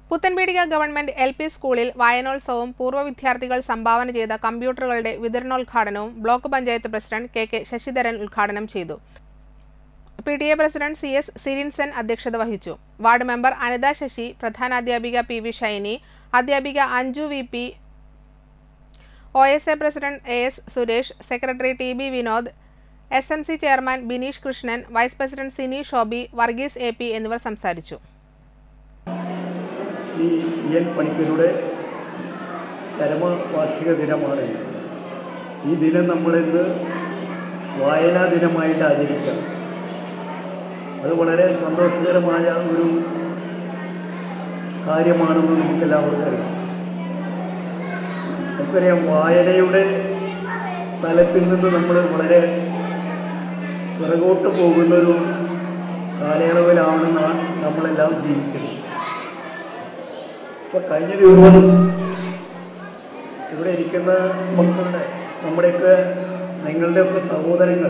Puthenpeedika government L P സ്കൂളിൽ വായനോത്സവവും പൂർവ്വ വിദ്യാർത്ഥികൾ സംഭാവന ചെയ്ത കമ്പ്യൂട്ടറുകളുടെ വിതരണോദ്ഘാടനവും block panchayat president K K Sasidharan ഉദ്ഘാടനം ചെയ്തു P T A president C S Sirinson അധ്യക്ഷത വഹിച്ചു വാർഡ് മെമ്പർ അനിത ശശി പ്രധാനാധ്യാപിക പി വി ഷൈനി അധ്യാപിക Anju V P O S A president A S Suresh secretary T B Vinod S M C chairman Bineesh Krishnan vice president Sini Shobi Varghese A P എന്നിവർ സംസാരിച്ചു ഈ E N പണിക്കരുടെ ചരമവാർഷിക ദിനമാണ് ഈ ദിനം നമ്മളിന്ന് വായനാ ദിനമായിട്ട് ആചരിക്കാം അത് വളരെ സന്തോഷകരമായ ഒരു കാര്യമാണെന്ന് നമുക്കെല്ലാവർക്കും അറിയാം നമുക്കറിയാം വായനയുടെ തലത്തിൽ നിന്ന് നമ്മൾ വളരെ പിറകോട്ട് പോകുന്നൊരു കാലയളവിലാണ് നാം- നമ്മളെല്ലാം ജീവിക്കുന്നത് ഇപ്പൊ കഴിഞ്ഞ ദിവസം ഇവിടെ ഇരിക്കുന്ന മക്കളുടെ നമ്മുടെയൊക്കെ നിങ്ങളുടെയൊക്കെ സഹോദരങ്ങൾ